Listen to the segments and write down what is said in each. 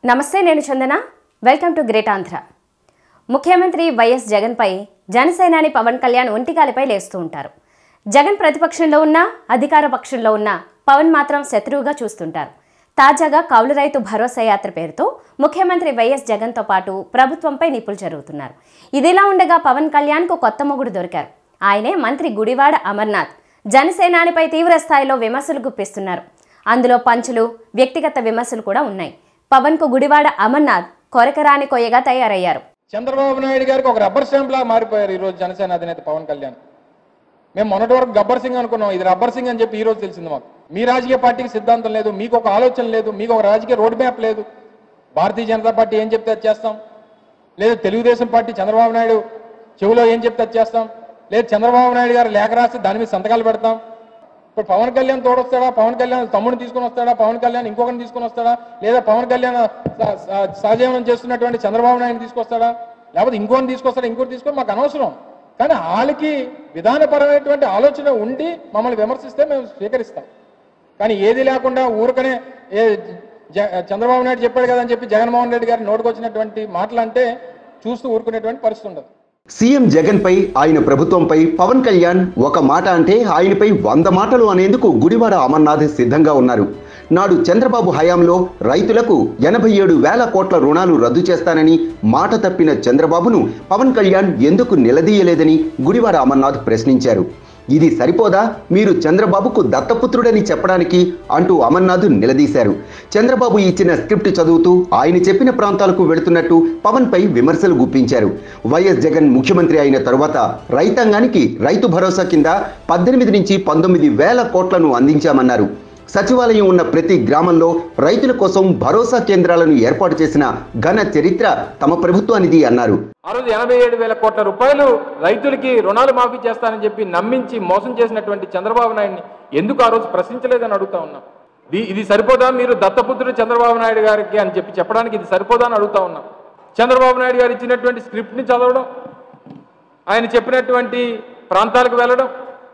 నమస్తే నేను Chandana welcome to great Andhra ముఖ్యమంత్రి వైఎస్ జగన్పై జనసేనాని పవన్ కళ్యాణ్ ఒంటికాలిపై లేస్తూ ఉంటారు జగన్ ప్రతిపక్షంలో ఉన్నా అధికార పక్షంలో ఉన్నా పవన్ మాత్రం శత్రువుగా చూస్తుంటారు తాజాగా కౌలు రైతు భరోసా యాత్ర పేరుతో ముఖ్యమంత్రి వైఎస్ జగన్తో పాటు ప్రభుత్వంపై నిప్పులు జరుగుతున్నారు ఇదిలా ఉండగా పవన్ కళ్యాణ్కు కొత్త మొగుడు దొరికారు ఆయనే మంత్రి గుడివాడ అమర్నాథ్ జనసేనానిపై తీవ్ర స్థాయిలో విమర్శలు గుప్పిస్తున్నారు అందులో పంచులు వ్యక్తిగత విమర్శలు కూడా ఉన్నాయి పవన్కు గుడివాడ అమర్నాథ్ కొరకరాని కొయ్యగా తయారయ్యారు చంద్రబాబు నాయుడు గారికి ఒక రబ్బర్ స్టాంప్ లాగా మారిపోయారు ఈ రోజు జనసేన అధినేత పవన్ కళ్యాణ్ మేము మొన్నటి వరకు గబ్బర్ సింగ్ అనుకున్నాం ఇది రబ్బర్ సింగ్ అని చెప్పి ఈ రోజు తెలిసింది మాకు మీ రాజకీయ పార్టీకి సిద్ధాంతం లేదు మీకు ఒక ఆలోచన లేదు మీకు ఒక రాజకీయ రోడ్ మ్యాప్ లేదు భారతీయ జనతా పార్టీ ఏం చెప్తే అది చేస్తాం లేదు తెలుగుదేశం పార్టీ చంద్రబాబు నాయుడు చెవిలో ఏం చెప్తే అది చేస్తాం లేదు చంద్రబాబు నాయుడు గారు లేఖ రాసి దాని మీద సంతకాలు పెడతాం ఇప్పుడు పవన్ కళ్యాణ్ తోడొస్తాడా పవన్ కళ్యాణ్ తమ్ముడిని తీసుకొని వస్తాడా పవన్ కళ్యాణ్ ఇంకొకరిని తీసుకొని వస్తాడా లేదా పవన్ కళ్యాణ్ స- స- సహజీవనం చేస్తున్నటువంటి చంద్రబాబు నాయుడు తీసుకొస్తాడా లేకపోతే ఇంకోని తీసుకొస్తాడా ఇంకోటి తీసుకొని మాకు అనవసరం కానీ వాళ్ళకి విధానపరమైనటువంటి ఆలోచన ఉండి మమ్మల్ని విమర్శిస్తే మేము స్వీకరిస్తాం కానీ ఏది లేకుండా ఊరకనే ఏ జ- చంద్రబాబు నాయుడు చెప్పాడు కదా అని చెప్పి జగన్మోహన్ రెడ్డి గారి నోటుకొచ్చినటువంటి మాటలు అంటే చూస్తూ ఊరుకునేటువంటి పరిస్థితి ఉండదు సీఎం జగన్ పై ఆయన ప్రభుత్వంపై పవన్ కళ్యాణ్ ఒక మాట అంటే ఆయనపై వంద మాటలు అనేందుకు గుడివాడ అమర్నాథ్ సిద్ధంగా ఉన్నారు నాడు చంద్రబాబు హయాంలో రైతులకు ఎనభై ఏడు వేల కోట్ల రుణాలు రద్దు చేస్తానని మాట తప్పిన చంద్రబాబును పవన్ కళ్యాణ్ ఎందుకు నిలదీయలేదని గుడివాడ అమర్నాథ్ ప్రశ్నించారు ఇది సరిపోదా మీరు చంద్రబాబుకు దత్తపుత్రుడని చెప్పడానికి అంటూ అమర్నాథ్ నిలదీశారు చంద్రబాబు ఇచ్చిన స్క్రిప్ట్ చదువుతూ ఆయన చెప్పిన ప్రాంతాలకు వెళుతున్నట్టు పవన్ పై విమర్శలు గుప్పించారు వైఎస్ జగన్ ముఖ్యమంత్రి అయిన తరువాత రైతాంగానికి రైతు భరోసా కింద పద్దెనిమిది నుంచి పంతొమ్మిది వేల కోట్లను అందించామన్నారు సచివాలయం ఉన్న ప్రతి గ్రామంలో రైతుల కోసం భరోసా కేంద్రాలను ఏర్పాటు చేసిన ఘన చరిత్ర తమ ప్రభుత్వానిది అన్నారు ఆ రోజు ఎనభై ఏడు వేల కోట్ల రూపాయలు రైతులకి రుణాలు మాఫీ చేస్తానని చెప్పి నమ్మించి మోసం చేసినటువంటి చంద్రబాబు నాయుడిని ఎందుకు ఆ రోజు ప్రశ్నించలేదని అడుగుతా ఉన్నాం ఇది- ఇది సరిపోదా మీరు దత్తపుత్రుడు చంద్రబాబు నాయుడు గారికి అని చెప్పి చెప్పడానికి ఇది సరిపోదా అని అడుగుతా ఉన్నాం చంద్రబాబు నాయుడు గారు ఇచ్చినటువంటి స్క్రిప్ట్ని చదవడం ఆయన చెప్పినటువంటి ప్రాంతాలకు వెళ్ళడం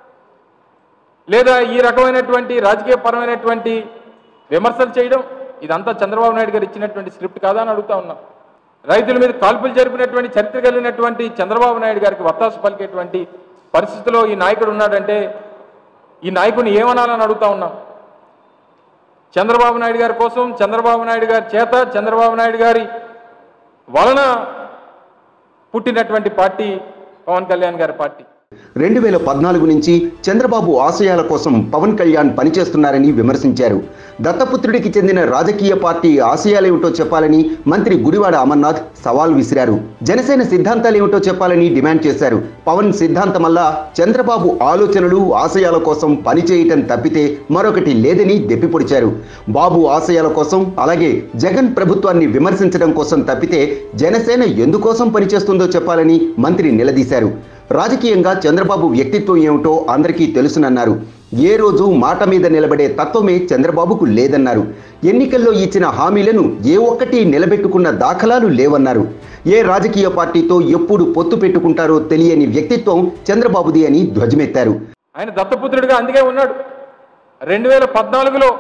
లేదా ఈ రకమైనటువంటి రాజకీయ పరమైనటువంటి విమర్శలు చేయడం ఇదంతా చంద్రబాబు నాయుడు గారు ఇచ్చినటువంటి స్క్రిప్ట్ కాదా అని అడుగుతా ఉన్నాం రైతుల మీద కాల్పులు జరిపినటువంటి చరిత్ర కలిగినటువంటి చంద్రబాబు నాయుడు గారికి వత్తాసు పలికేటువంటి పరిస్థితిలో ఈ నాయకుడు ఉన్నాడంటే ఈ నాయకుడిని ఏమనాలని అడుగుతా ఉన్నాం చంద్రబాబు నాయుడు గారి కోసం చంద్రబాబు నాయుడు గారి చేత చంద్రబాబు నాయుడు గారి వలన పుట్టినటువంటి పార్టీ పవన్ కళ్యాణ్ గారి పార్టీ రెండు వేల పద్నాలుగు నుంచి చంద్రబాబు ఆశయాల కోసం పవన్ కళ్యాణ్ పనిచేస్తున్నారని విమర్శించారు దత్తపుత్రుడికి చెందిన రాజకీయ పార్టీ ఆశయాలేమిటో చెప్పాలని మంత్రి గుడివాడ అమర్నాథ్ సవాల్ విసిరారు జనసేన సిద్ధాంతాలేమిటో చెప్పాలని డిమాండ్ చేశారు పవన్ సిద్ధాంతమల్లా చంద్రబాబు ఆలోచనలు ఆశయాల కోసం పనిచేయటం తప్పితే మరొకటి లేదని దెప్పిపొడిచారు బాబు ఆశయాల కోసం అలాగే జగన్ ప్రభుత్వాన్ని విమర్శించడం కోసం తప్పితే జనసేన ఎందుకోసం పనిచేస్తుందో చెప్పాలని మంత్రి నిలదీశారు రాజకీయంగా చంద్రబాబు వ్యక్తిత్వం ఏమిటో అందరికీ తెలుసునన్నారు ఏ రోజు మాట మీద నిలబడే తత్వమే చంద్రబాబుకు లేదన్నారు ఎన్నికల్లో ఇచ్చిన హామీలను ఏ ఒక్కటి నిలబెట్టుకున్న దాఖలాలు లేవన్నారు ఏ రాజకీయ పార్టీతో ఎప్పుడు పొత్తు పెట్టుకుంటారో తెలియని వ్యక్తిత్వం చంద్రబాబుది అని ధ్వజమెత్తారు ఆయన దత్తపుత్రుడిగా అందుకే ఉన్నాడు రెండు వేల పద్నాలుగులో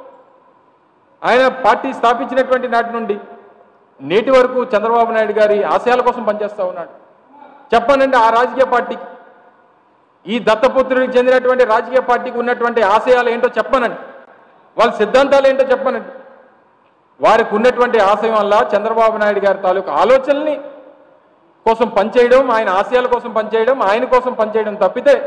ఆయన పార్టీ స్థాపించినటువంటి నాటి నుండి నేటి వరకు చంద్రబాబు నాయుడు గారి ఆశయాల కోసం పనిచేస్తూ ఉన్నాడు చెప్పనండి ఆ రాజకీయ పార్టీకి ఈ దత్తపుత్రుడికి చెందినటువంటి రాజకీయ పార్టీకి ఉన్నటువంటి ఆశయాలు ఏంటో చెప్పనండి వాళ్ళ సిద్ధాంతాలు ఏంటో చెప్పనండి వారికి ఉన్నటువంటి ఆశయం వల్ల చంద్రబాబు నాయుడు గారి తాలూకు ఆలోచనల్ని కోసం పనిచేయడం ఆయన ఆశయాల కోసం పనిచేయడం ఆయన కోసం పనిచేయడం తప్పితే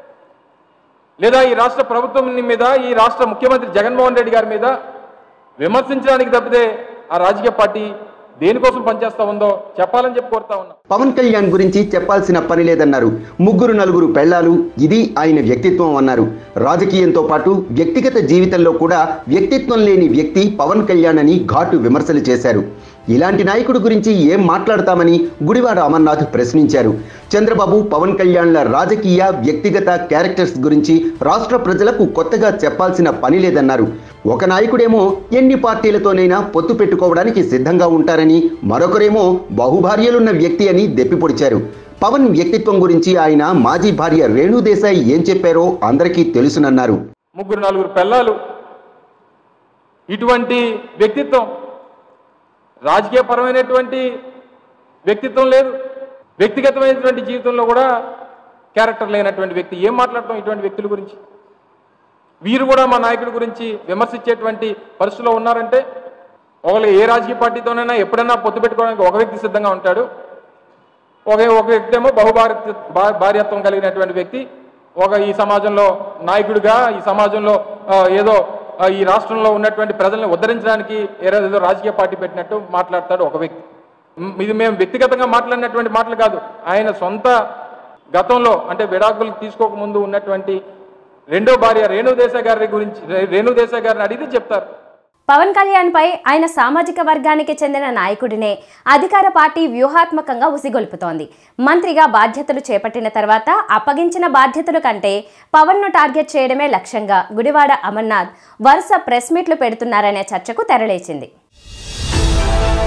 లేదా ఈ రాష్ట్ర ప్రభుత్వం మీద ఈ రాష్ట్ర ముఖ్యమంత్రి జగన్మోహన్ రెడ్డి గారి మీద విమర్శించడానికి తప్పితే ఆ రాజకీయ పార్టీ దేనికోసం పనిచేస్తా ఉందో చెప్పాలని చెప్పి కోరుతా ఉన్నా పవన్ కళ్యాణ్ గురించి చెప్పాల్సిన పని లేదన్నారు ముగ్గురు నలుగురు పెళ్లాలు ఇది ఆయన వ్యక్తిత్వం అన్నారు రాజకీయంతో పాటు వ్యక్తిగత జీవితంలో కూడా వ్యక్తిత్వం లేని వ్యక్తి పవన్ కళ్యాణ్ అని ఘాటు విమర్శలు చేశారు ఇలాంటి నాయకుడు గురించి ఏం మాట్లాడతామని గుడివాడ అమర్నాథ్ ప్రశ్నించారు చంద్రబాబు పవన్ కళ్యాణ్ల రాజకీయ వ్యక్తిగత క్యారెక్టర్స్ గురించి రాష్ట్ర ప్రజలకు కొత్తగా చెప్పాల్సిన పని లేదన్నారు ఒక నాయకుడేమో ఎన్ని పార్టీలతోనైనా పొత్తు పెట్టుకోవడానికి సిద్ధంగా ఉంటారని మరొకరేమో బహుభార్యలున్న వ్యక్తి అని దెప్పిపొడిచారు పవన్ వ్యక్తిత్వం గురించి ఆయన మాజీ భార్య రేణు దేశాయ్ ఏం చెప్పారో అందరికీ తెలుసునన్నారు ముగ్గురు నలుగురు పిల్లలు ఇటువంటి వ్యక్తిత్వం రాజకీయ పరమైనటువంటి వ్యక్తిత్వం లేదు వ్యక్తిగతమైనటువంటి జీవితంలో కూడా క్యారెక్టర్ లేనటువంటి వ్యక్తి ఏం మాట్లాడటం ఇటువంటి వ్యక్తుల గురించి వీరు కూడా మా నాయకుడి గురించి విమర్శించేటువంటి పరిస్థితిలో ఉన్నారంటే ఒకళ్ళు ఏ రాజకీయ పార్టీతోనైనా ఎప్పుడైనా పొత్తు పెట్టుకోవడానికి ఒక వ్యక్తి సిద్ధంగా ఉంటాడు ఒక ఒక వ్యక్తి ఏమో బహుభారత భా- భార్యత్వం కలిగినటువంటి వ్యక్తి ఒక ఈ సమాజంలో నాయకుడిగా ఈ సమాజంలో ఆ, ఏదో ఆ, ఈ రాష్ట్రంలో ఉన్నటువంటి ప్రజల్ని ఉద్ధరించడానికి ఏదో ఏదో రాజకీయ పార్టీ పెట్టినట్టు మాట్లాడతాడు ఒక వ్యక్తి మ్, ఇది మేము వ్యక్తిగతంగా మాట్లాడినటువంటి మాటలు కాదు ఆయన సొంత గతంలో అంటే విడాకులు తీసుకోక ముందు ఉన్నటువంటి రెండో భార్య రేణు దేశాయ్ గారి గురించి రే- రేణు దేశాయ్ గారిని అడిగితే చెప్తారు పవన్ కళ్యాణ్ పై ఆయన సామాజిక వర్గానికి చెందిన నాయకుడినే అధికార పార్టీ వ్యూహాత్మకంగా ఉసిగొల్పుతోంది మంత్రిగా బాధ్యతలు చేపట్టిన తర్వాత అప్పగించిన బాధ్యతల కంటే పవన్ను టార్గెట్ చేయడమే లక్ష్యంగా గుడివాడ అమర్నాథ్ వరుస ప్రెస్ మీట్లు పెడుతున్నారనే చర్చకు తెరలేచింది